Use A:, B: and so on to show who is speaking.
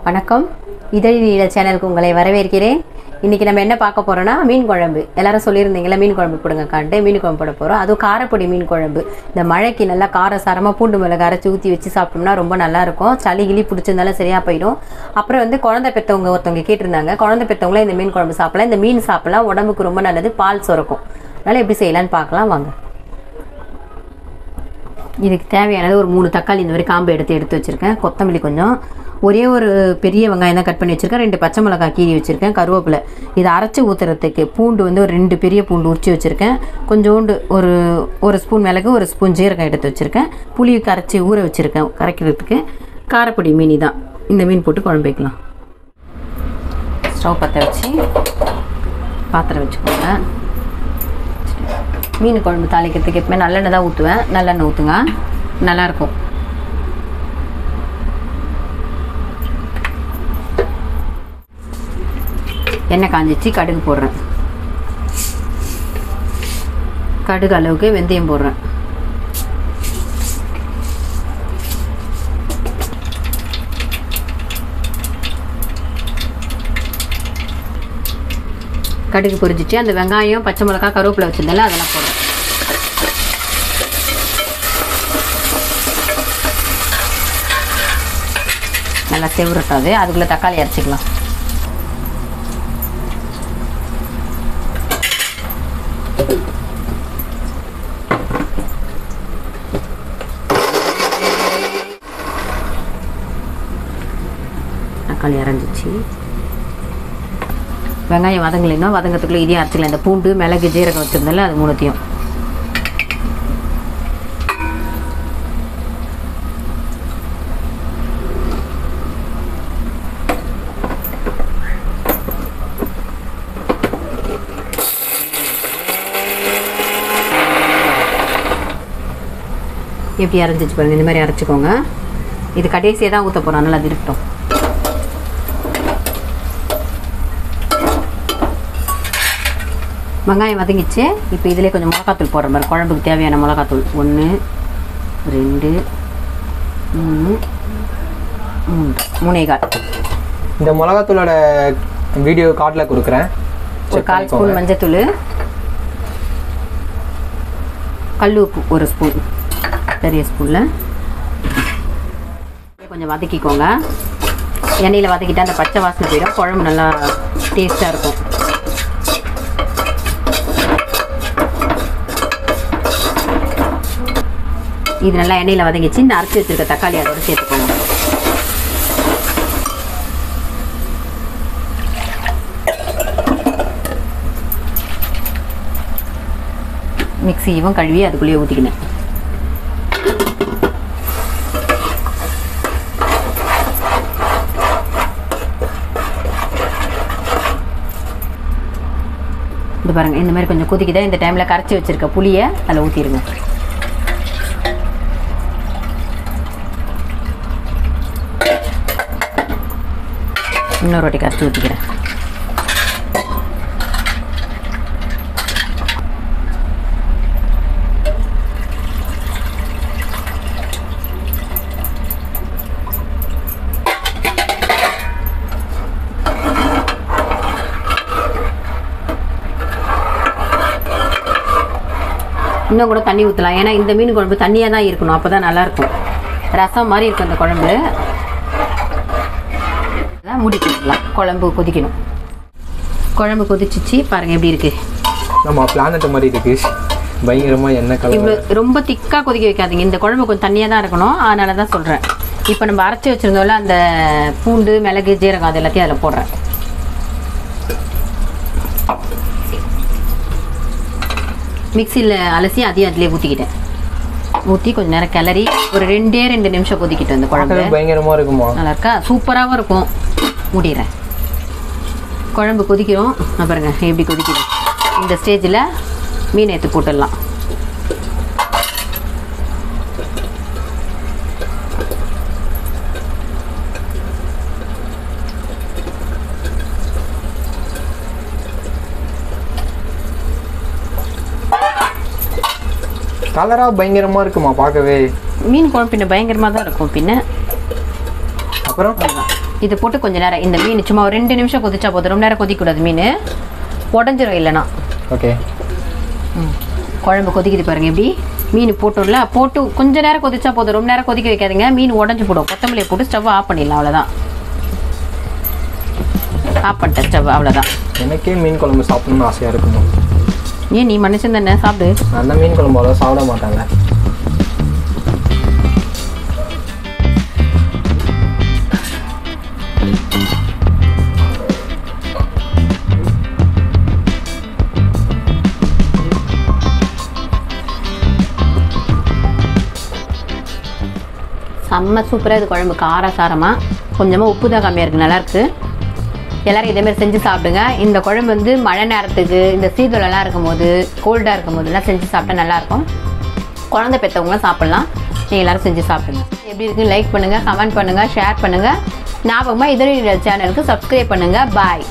A: வணக்கம் இதழி நீல சேனலுக்கு உங்களை வரவேற்கிறேன் இன்னைக்கு நம்ம என்ன பார்க்க போறோம்னா மீன் குழம்பு எல்லாரும் சொல்லியிருந்தீங்களா மீன் குழம்பு போடுங்க காண்டு மீன் குழம்பு போட போறோம் அதுவும் காரப்பொடி மீன் குழம்பு இந்த மழைக்கு நல்லா காரசாரமா பூண்டு மிளகு அரைச்சி ஊற்றி வச்சு சாப்பிட்டோம்னா ரொம்ப நல்லா இருக்கும் சளி கிளி பிடிச்சிருந்தாலும் சரியா போயிடும் அப்புறம் வந்து குழந்தை பெற்றவங்க ஒருத்தவங்க கேட்டிருந்தாங்க குழந்தை பெற்றவங்களே இந்த மீன் குழம்பு சாப்பிடலாம் இந்த மீன் சாப்பிடலாம் உடம்புக்கு ரொம்ப நல்லது பால் சுரக்கும் அதனால எப்படி செய்யலாம்னு பார்க்கலாம் வாங்க இதுக்கு தேவையானது ஒரு மூணு தக்காளி இந்த மாதிரி காம்பு எடுத்து எடுத்து வச்சுருக்கேன் கொத்தமல்லி கொஞ்சம் ஒரே ஒரு பெரிய வெங்காயம் தான் கட் பண்ணி வச்சுருக்கேன் ரெண்டு பச்சை மிளகாய் கீறி வச்சுருக்கேன் கருவேப்பிலை இதை அரைச்சி ஊற்றுறதுக்கு பூண்டு வந்து ஒரு ரெண்டு பெரிய பூண்டு உரிச்சு வச்சுருக்கேன் கொஞ்சோண்டு ஒரு ஒரு ஸ்பூன் மிளகு ஒரு ஸ்பூன் ஜீரகம் எடுத்து வச்சுருக்கேன் புளி கரைச்சி ஊற வச்சுருக்கேன் கரைக்கிறதுக்கு காரப்பொடி மீனி தான் இந்த மீன் போட்டு குழம்பு வைக்கலாம் ஸ்டவ் பற்ற வச்சு பாத்திரம் வச்சுக்கோங்க மீன் குழம்பு தாளிக்கிறதுக்கு எப்பவுமே நல்லெண்ணெய் தான் ஊற்றுவேன் நல்லெண்ணெய் ஊற்றுங்க நல்லாயிருக்கும் எண்ணெய் காஞ்சிச்சு கடுகு போடுறேன் கடுகு அளவுக்கு வெந்தயம் போடுறேன் கடுகு பொரிச்சிட்டு அந்த வெங்காயம் பச்சை மிளகாய் கருவேப்பிலை வச்சிருந்தால அதெல்லாம் போடுறேன் நல்லா செவரட்டாது அதுக்குள்ளே தக்காளி அரைச்சிக்கலாம் தக்காளி அரைஞ்சிச்சு வெங்காயம் வதங்கலைன்னா வதங்கத்துக்குள்ளே இதையும் அரைச்சிக்கலாம் இந்த பூண்டு மிளகு ஜீரகம் வச்சுருந்தால அது மூணுத்தையும் எப்படி அரைஞ்சிச்சு பாருங்க இந்த மாதிரி அரைச்சிக்கோங்க இது கடைசியாக தான் ஊற்ற போகிறோம் நல்லா அது இருக்கட்டும் வெங்காயம் வதங்கிச்சு இப்போ இதிலே கொஞ்சம் மிளகாத்தூள் போடுற மாதிரி குழம்புக்கு தேவையான மிளகாத்தூள் ஒன்று ரெண்டு மூணு மூன்று மூணே கால்
B: இந்த மிளகாத்தூளோட வீடியோ கார்டில் கொடுக்குறேன்
A: ஒரு கால் ஸ்பூன் மஞ்சத்தூள் கல் உப்பு ஒரு ஸ்பூன் பெரிய ஸ்பூனில் கொஞ்சம் வதக்கிக்கோங்க எண்ணெயில் வதக்கிட்டா அந்த பச்சை வாசனை போயிடும் குழம்பு நல்லா டேஸ்ட்டாக இருக்கும் இது நல்லா எண்ணெயில் வதங்கிச்சு இந்த அரைச்சி வச்சிருக்க தக்காளி அதோட சேர்த்துக்கோங்க மிக்சியும் கழுவி அதுக்குள்ளேயே ஊற்றிக்கினேன் இது பாருங்க இந்த மாதிரி கொஞ்சம் கொதிக்குதா இந்த டைமில் கரைச்சி வச்சிருக்க புளியை அதில் ஊற்றிடுங்க இன்னொரு வாட்டி கரைச்சி ஊற்றிக்கிறேன் இன்னும் கூட தண்ணி ஊற்றலாம் ஏன்னா இந்த மீன் குழம்பு தண்ணியாக தான் இருக்கணும் அப்போ தான் நல்லாயிருக்கும் ரசம் மாதிரி இருக்கும் இந்த குழம்பு அதான் மூடி போட்டுக்கலாம் குழம்பு கொதிக்கணும் குழம்பு கொதிச்சிச்சு பாருங்கள் எப்படி இருக்குது
B: நம்ம பிளானட் மாதிரி இருக்கு பயங்கரமாக எண்ணெய்
A: இவ்வளோ
B: கலர்
A: ரொம்ப திக்காக கொதிக்க வைக்காதீங்க இந்த குழம்பு கொஞ்சம் தண்ணியாக தான் இருக்கணும் அதனால தான் சொல்கிறேன் இப்போ நம்ம அரைச்சி வச்சுருந்தோம்ல அந்த பூண்டு மிளகு ஜீரகம் அது எல்லாத்தையும் அதில் போடுறேன் மிக்சியில் அலசி அதையும் அதிலே ஊற்றிக்கிட்டேன் ஊற்றி கொஞ்சம் நேரம் கிளறி ஒரு ரெண்டே ரெண்டு நிமிஷம் கொதிக்கிட்டு அந்த குழம்பு
B: பார்க்கவே பயங்கரமாக இருக்குமா
A: நல்லா இருக்கா சூப்பராகவும் இருக்கும் மூடிடுறேன் குழம்பு கொதிக்கிறோம் நான் பாருங்க எப்படி கொதிக்குது இந்த ஸ்டேஜில் மீனை எடுத்து போட்டுடலாம்
B: கலராக பயங்கரமாக இருக்குமா பார்க்கவே
A: மீன் குழம்பு பின்ன பயங்கரமாக தான் இருக்கும் பின்ன
B: அப்புறம்
A: இது போட்டு கொஞ்ச நேரம் இந்த மீன் சும்மா ஒரு ரெண்டு நிமிஷம் கொதிச்சா போதும் ரொம்ப நேரம் கொதிக்கூடாது மீன் உடஞ்சிரும் இல்லைனா
B: ஓகே
A: ம். குழம்பு கொதிக்குது பாருங்க எப்படி மீன் போட்டோம்ல போட்டு கொஞ்ச நேரம் கொதிச்சா போதும் ரொம்ப நேரம் கொதிக்க வைக்காதீங்க மீன் உடஞ்சு போடும் கொத்தமல்லியை போட்டு ஸ்டவ் ஆஃப் பண்ணிடலாம் அவ்வளோதான் ஆஃப் பண்ணிட்டேன் ஸ்டவ் அவ்வளோதான்
B: எனக்கே மீன் குழம்பு சாப்பிடணும்னு ஆசையாக இருக்குமா
A: ஏன் நீ மனுஷன் தானே சாப்பிடு
B: நான் தான் மீன் குழம்பு அவ்வளோ சாப்பிட மாட்டாங்க
A: செம்ம சூப்பராக இது குழம்பு கார சாரமாக கொஞ்சமாக உப்பு தான் கம்மியாக இருக்குது நல்லாயிருக்கு எல்லாரும் இதேமாதிரி செஞ்சு சாப்பிடுங்க இந்த குழம்பு வந்து மழை நேரத்துக்கு இந்த சீதளெல்லாம் இருக்கும்போது கோல்டாக இருக்கும் போதெல்லாம் செஞ்சு சாப்பிட்டா நல்லாயிருக்கும் குழந்தை பெற்றவங்களாம் சாப்பிட்லாம் நீங்கள் எல்லாரும் செஞ்சு சாப்பிடுங்க எப்படி இருக்குன்னு லைக் பண்ணுங்கள் கமெண்ட் பண்ணுங்கள் ஷேர் பண்ணுங்கள் ஞாபகமாக இதழி சேனலுக்கு சப்ஸ்கிரைப் பண்ணுங்கள் பாய்